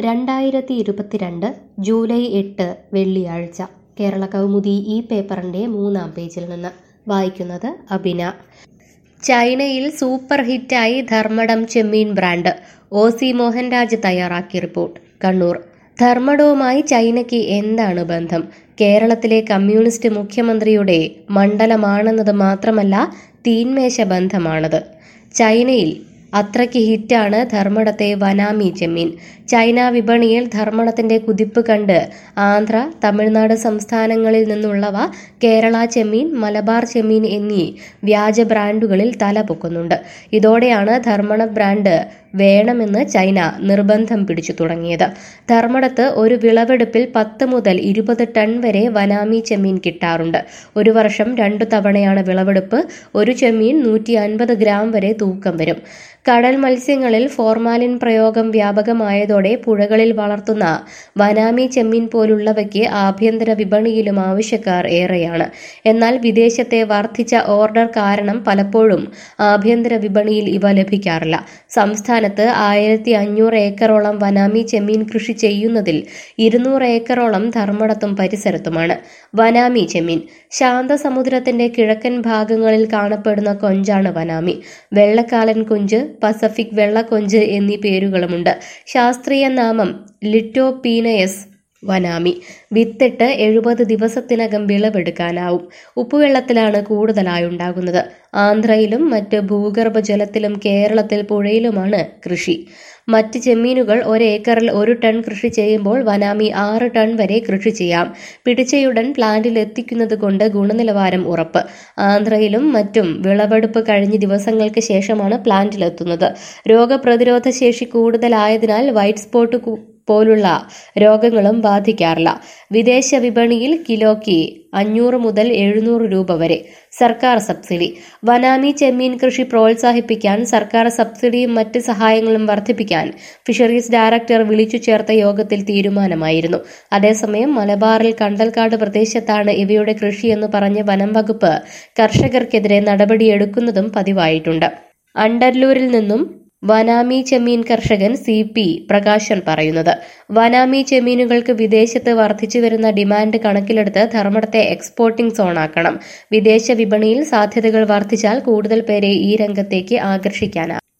രണ്ടായിരത്തി ഇരുപത്തിരണ്ട് ജൂലൈ എട്ട് വെള്ളിയാഴ്ച കേരള കൗമുദി ഈ പേപ്പറിൻ്റെ മൂന്നാം പേജിൽ നിന്ന് വായിക്കുന്നത് അബിന ചൈനയിൽ സൂപ്പർ ഹിറ്റായി ധർമ്മടം ചെമ്മീൻ ബ്രാൻഡ് ഒ സി മോഹൻരാജ് തയ്യാറാക്കിയ റിപ്പോർട്ട് കണ്ണൂർ ധർമ്മടവുമായി ചൈനയ്ക്ക് എന്താണ് ബന്ധം കേരളത്തിലെ കമ്മ്യൂണിസ്റ്റ് മുഖ്യമന്ത്രിയുടെ മണ്ഡലമാണെന്നത് മാത്രമല്ല തീന്മേശ ബന്ധമാണത് ചൈനയിൽ അത്രയ്ക്ക് ഹിറ്റാണ് ധർമ്മടത്തെ വനാമി ചെമ്മീൻ ചൈന വിപണിയിൽ ധർമ്മടത്തിന്റെ കുതിപ്പ് കണ്ട് ആന്ധ്ര തമിഴ്നാട് സംസ്ഥാനങ്ങളിൽ നിന്നുള്ളവ കേരള ചെമ്മീൻ മലബാർ ചെമ്മീൻ എന്നീ വ്യാജ ബ്രാൻഡുകളിൽ തല പൊക്കുന്നുണ്ട് ഇതോടെയാണ് ധർമ്മട ബ്രാൻഡ് വേണമെന്ന് ചൈന നിർബന്ധം പിടിച്ചു തുടങ്ങിയത് ധർമ്മടത്ത് ഒരു വിളവെടുപ്പിൽ പത്ത് മുതൽ ഇരുപത് ടൺ വരെ വനാമി ചെമ്മീൻ കിട്ടാറുണ്ട് ഒരു വർഷം രണ്ടു തവണയാണ് വിളവെടുപ്പ് ഒരു ചെമ്മീൻ നൂറ്റി അൻപത് ഗ്രാം വരെ തൂക്കം വരും കടൽ മത്സ്യങ്ങളിൽ ഫോർമാലിൻ പ്രയോഗം വ്യാപകമായതോടെ പുഴകളിൽ വളർത്തുന്ന വനാമി ചെമ്മീൻ പോലുള്ളവയ്ക്ക് ആഭ്യന്തര വിപണിയിലും ആവശ്യക്കാർ ഏറെയാണ് എന്നാൽ വിദേശത്തെ വർദ്ധിച്ച ഓർഡർ കാരണം പലപ്പോഴും ആഭ്യന്തര വിപണിയിൽ ഇവ ലഭിക്കാറില്ല സംസ്ഥാനത്ത് ആയിരത്തി അഞ്ഞൂറ് ഏക്കറോളം വനാമി ചെമ്മീൻ കൃഷി ചെയ്യുന്നതിൽ ഇരുന്നൂറ് ഏക്കറോളം ധർമ്മടത്തും പരിസരത്തുമാണ് വനാമി ചെമ്മീൻ ശാന്തസമുദ്രത്തിന്റെ കിഴക്കൻ ഭാഗങ്ങളിൽ കാണപ്പെടുന്ന കൊഞ്ചാണ് വനാമി വെള്ളക്കാലൻ കൊഞ്ച് പസഫിക് വെള്ളക്കൊഞ്ച് എന്നീ പേരുകളുമുണ്ട് ശാസ്ത്രീയ നാമം ലിറ്റോപീനയസ് വനാമി വിത്തിട്ട് എഴുപത് ദിവസത്തിനകം വിളവെടുക്കാനാവും ഉപ്പുവെള്ളത്തിലാണ് കൂടുതലായി ഉണ്ടാകുന്നത് ആന്ധ്രയിലും മറ്റ് ഭൂഗർഭ ജലത്തിലും കേരളത്തിൽ പുഴയിലുമാണ് കൃഷി മറ്റ് ചെമ്മീനുകൾ ഒരേക്കറിൽ ഒരു ടൺ കൃഷി ചെയ്യുമ്പോൾ വനാമി ആറ് ടൺ വരെ കൃഷി ചെയ്യാം പിടിച്ചയുടൻ പ്ലാന്റിൽ എത്തിക്കുന്നത് കൊണ്ട് ഗുണനിലവാരം ഉറപ്പ് ആന്ധ്രയിലും മറ്റും വിളവെടുപ്പ് കഴിഞ്ഞ ദിവസങ്ങൾക്ക് ശേഷമാണ് പ്ലാന്റിലെത്തുന്നത് രോഗപ്രതിരോധ ശേഷി കൂടുതലായതിനാൽ വൈറ്റ് സ്പോട്ട് പോലുള്ള രോഗങ്ങളും ബാധിക്കാറില്ല വിദേശ വിപണിയിൽ കിലോയ്ക്ക് അഞ്ഞൂറ് മുതൽ എഴുന്നൂറ് രൂപ വരെ സർക്കാർ സബ്സിഡി വനാമി ചെമ്മീൻ കൃഷി പ്രോത്സാഹിപ്പിക്കാൻ സർക്കാർ സബ്സിഡിയും മറ്റ് സഹായങ്ങളും വർദ്ധിപ്പിക്കാൻ ഫിഷറീസ് ഡയറക്ടർ വിളിച്ചു ചേർത്ത യോഗത്തിൽ തീരുമാനമായിരുന്നു അതേസമയം മലബാറിൽ കണ്ടൽക്കാട് പ്രദേശത്താണ് ഇവയുടെ കൃഷിയെന്ന് പറഞ്ഞ വനം വകുപ്പ് കർഷകർക്കെതിരെ നടപടിയെടുക്കുന്നതും പതിവായിട്ടുണ്ട് അണ്ടർലൂരിൽ നിന്നും വനാമി ചെമ്മീൻ കർഷകൻ സി പി പ്രകാശൻ പറയുന്നത് വനാമി ചെമ്മീനുകൾക്ക് വിദേശത്ത് വർദ്ധിച്ചു വരുന്ന ഡിമാൻഡ് കണക്കിലെടുത്ത് ധർമ്മടത്തെ എക്സ്പോർട്ടിംഗ് സോണാക്കണം വിദേശ വിപണിയിൽ സാധ്യതകൾ വർദ്ധിച്ചാൽ കൂടുതൽ പേരെ ഈ രംഗത്തേക്ക് ആകർഷിക്കാനാകും